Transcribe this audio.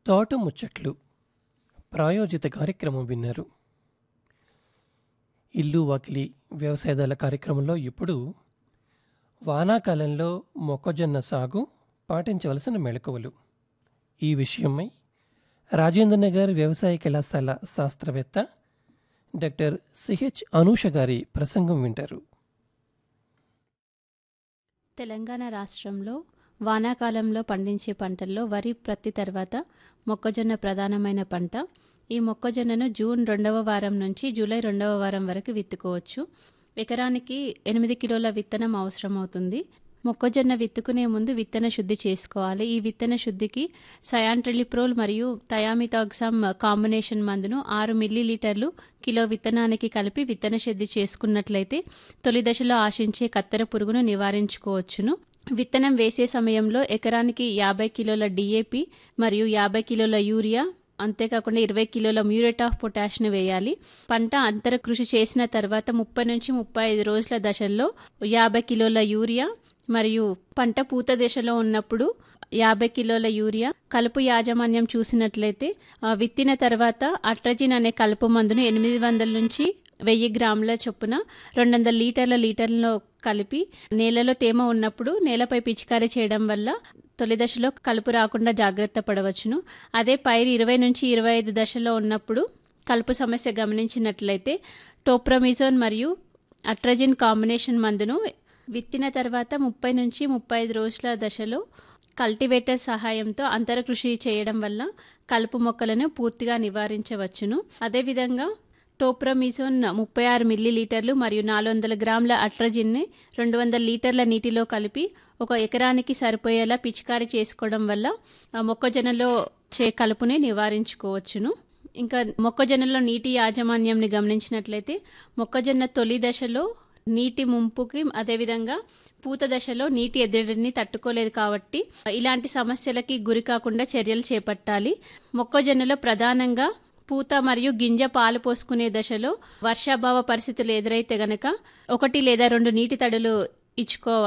తోట ముచ్చట్లు ప్రాయోజిత కార్యక్రమం విన్నారు ఇల్లు వాకిలి వ్యవసాయదాల కార్యక్రమంలో ఇప్పుడు వానాకాలంలో మొక్కజొన్న సాగు పాటించవలసిన మెళకువలు ఈ విషయమై రాజేంద్రనగర్ వ్యవసాయ కళాశాల శాస్త్రవేత్త డాక్టర్ సిహెచ్ అనూష గారి ప్రసంగం వింటారు తెలంగాణ రాష్ట్రంలో వానాకాలంలో పండించే పంటల్లో వరి ప్రత్తి తర్వాత మొక్కజొన్న ప్రధానమైన పంట ఈ మొక్కజొన్నను జూన్ రెండవ వారం నుంచి జూలై రెండవ వారం వరకు విత్తుకోవచ్చు ఎకరానికి ఎనిమిది కిలోల విత్తనం అవసరమవుతుంది మొక్కజొన్న విత్తుకునే ముందు విత్తన శుద్ధి చేసుకోవాలి ఈ విత్తన శుద్ధికి సయాంట్రిలిప్రోల్ మరియు థయామితాక్సామ్ కాంబినేషన్ మందును ఆరు మిల్లీలీటర్లు కిలో విత్తనానికి కలిపి విత్తన శుద్ధి చేసుకున్నట్లయితే తొలి దశలో ఆశించే కత్తెర పురుగును నివారించుకోవచ్చును విత్తనం వేసే సమయంలో ఎకరానికి యాభై కిలోల డిఏపి మరియు యాభై కిలోల యూరియా అంతేకాకుండా ఇరవై కిలోల మ్యూరేట్ ఆఫ్ పొటాష్ను వేయాలి పంట అంతర కృషి చేసిన తర్వాత ముప్పై నుంచి ముప్పై ఐదు రోజుల దశల్లో యాభై కిలోల యూరియా మరియు పంట పూత దశలో ఉన్నప్పుడు యాభై కిలోల యూరియా కలుపు యాజమాన్యం చూసినట్లయితే ఆ, విత్తిన తర్వాత అట్రజిన్ అనే కలుపు మందును ఎనిమిది వందల నుంచి వెయ్యి గ్రాముల చొప్పున రెండు వందల లీటర్ల లీటర్లలో కలిపి నేలలో తేమ ఉన్నప్పుడు నేలపై పిచికారీ చేయడం వల్ల తొలి దశలో కలుపు రాకుండా జాగ్రత్త పడవచ్చును అదే పైరు ఇరవై నుంచి ఇరవై ఐదు దశలో ఉన్నప్పుడు కలుపు సమస్య గమనించినట్లయితే టోప్రమిజోన్ మరియు అట్రజిన్ కాంబినేషన్ మందును విత్తిన తర్వాత ముప్పై నుంచి ముప్పై ఐదు రోజుల దశలో కల్టివేటర్ సహాయంతో అంతర కృషి చేయడం వల్ల కలుపు మొక్కలను పూర్తిగా నివారించవచ్చును అదేవిధంగా టోప్రమిజోన్ ముప్పై ఆరు మిల్లీలీటర్లు మరియు నాలుగు వందల గ్రాముల అట్రజిన్ని రెండు వందల లీటర్ల నీటిలో కలిపి ఒక ఎకరానికి సరిపోయేలా పిచికారీ చేసుకోవడం వల్ల ఆ మొక్కజొన్నలో చే కలుపుని నివారించుకోవచ్చును ఇంకా మొక్కజొన్నలో నీటి యాజమాన్యంని గమనించినట్లయితే మొక్కజొన్న తొలి దశలో నీటి ముంపుకి అదేవిధంగా పూత దశలో నీటి ఎద్దడిని తట్టుకోలేదు కాబట్టి ఇలాంటి సమస్యలకి గురి కాకుండా చర్యలు చేపట్టాలి మొక్కజొన్నలో ప్రధానంగా పూత మరియు గింజ పాలు పోసుకునే దశలో వర్షాభావ పరిస్థితులు ఎదురైతే గనక ఒకటి లేదా రెండు నీటి తడులు ఇచ్చుకోవాలి